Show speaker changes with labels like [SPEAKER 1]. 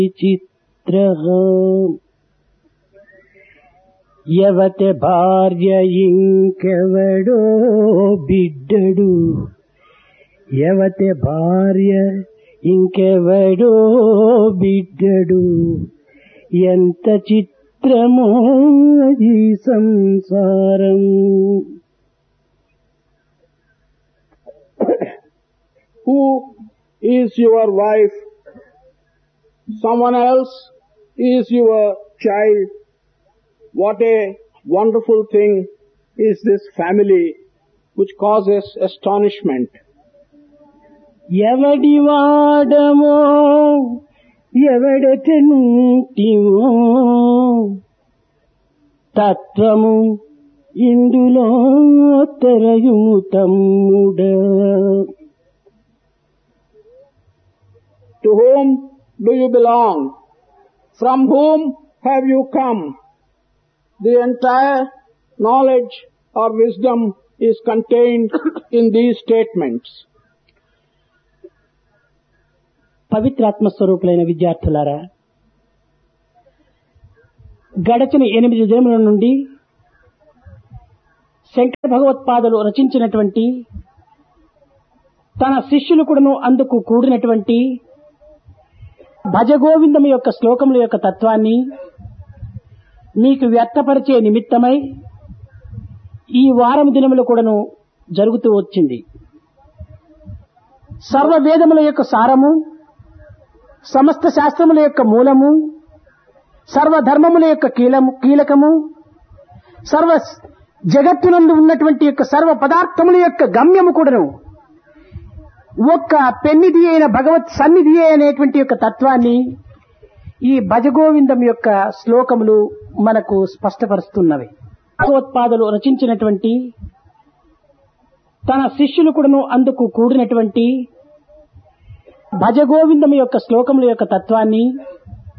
[SPEAKER 1] చిత్ర యవత భార్య ఇంకెవడో బిడ్డడు యవత భార్య ఇంకెవడో బిడ్డడు ఎంత చిత్రమో ఈ సంసారం
[SPEAKER 2] Who is your wife? Someone else is your child. What a wonderful thing is this family which causes astonishment.
[SPEAKER 1] ఎవడి వాడమో ఎవడటనుంటివో తత్వము ఇందులో తెరయుము తమ్ముడ
[SPEAKER 2] To whom do you belong? From whom have you come? The entire knowledge or wisdom is contained in these statements.
[SPEAKER 1] పవిత్రాత్మ స్వరూపులైన విద్యార్థులారా గడచిన ఎనిమిది దినముల నుండి శంకర భగవత్పాదులు రచించినటువంటి తన శిష్యులు కూడాను అందుకు కూడినటువంటి భజగోవిందము యొక్క శ్లోకముల యొక్క తత్వాన్ని మీకు వ్యక్తపరిచే నిమిత్తమై ఈ వారం దినములు కూడాను జరుగుతూ వచ్చింది సర్వ వేదముల యొక్క సారము సమస్త శాస్త్రముల యొక్క మూలము సర్వధర్మముల యొక్క కీలము కీలకము సర్వ జగత్తునందు ఉన్నటువంటి యొక్క సర్వ పదార్థముల యొక్క గమ్యము కూడాను ఒక్క పెన్నిధి అయిన భగవత్ సన్నిధి అనేటువంటి యొక్క తత్వాన్ని ఈ భజగోవిందం యొక్క శ్లోకములు మనకు స్పష్టపరుస్తున్నవి భగవత్పాదులు రచించినటువంటి తన శిష్యులు కూడాను అందుకు కూడినటువంటి భజగోవిందం యొక్క శ్లోకముల యొక్క తత్వాన్ని